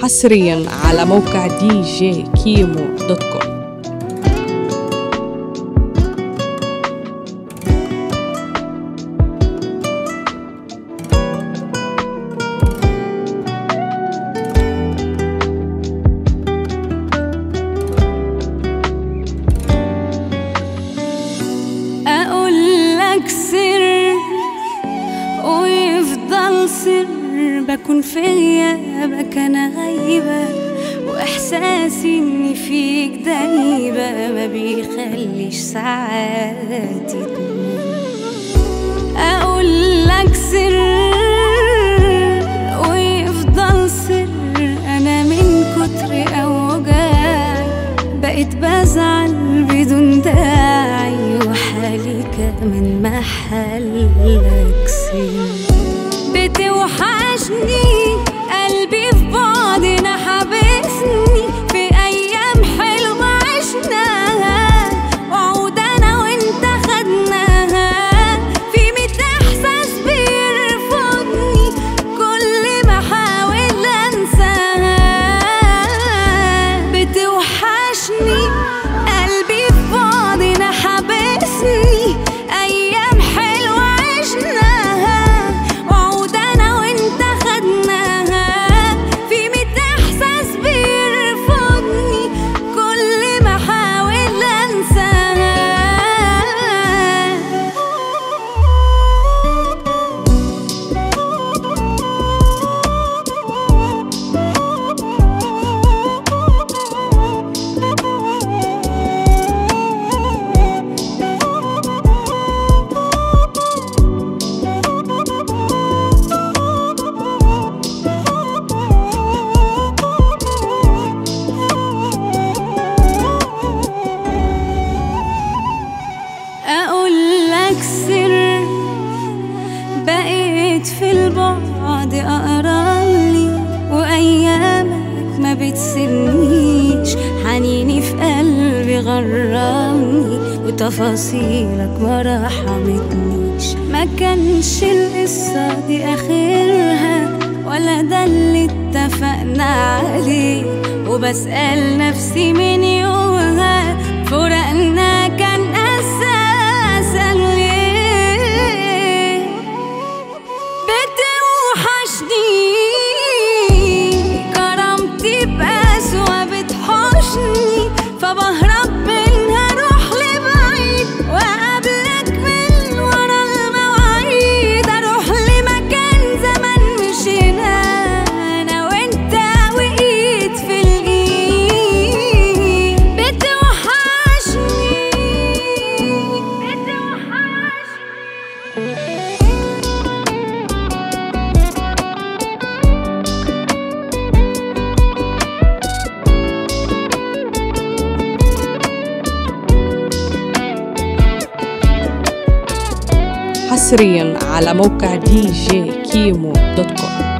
حصريا على موقع دي جي كيمو دوت كوم أقول لك سر ويفضل سر بكون في غيابك أنا غايبة وإحساسي إني فيك دايبة ما بيخليش ساعاتي تمر أقول لك سر ويفضل سر أنا من كتر أوجاعي بقيت بزعل بدون داعي وحالي كمان محلك سر بتوحشني قلبي في بعضنا حبسني في أيام حلوة عشناها وعود أنا وأنت خدناها في ميت إحساس بيرفضني كل ما أحاول أنساها بتوحشني قلبي في بعضنا حبسني أيام حلوة عشناها وعود أنا وأنت خدناها في ميت إحساس بيرفضني كل ما أحاول أنساها أقول لك سر بقيت في البعد أقرالي وأيامك ما بتسيبنيش حنيني في قلبي غرامني وتفاصيلك ما رحمتنيش ما كانش القصة دي آخرها ولا ده اللي اتفقنا عليه وبسأل نفسي من يومها فرقنا كان أساسا ليه بتوحشني كرامتي بأسوأ بتحوشني فبهرب منها اروح لبعيد وقابلك من ورا المواعيد اروح لمكان زمان مشينا انا وانت وايد في الايد بتوحشني بتوحشني حصريا على موقع دي جي كيمو دوت كوم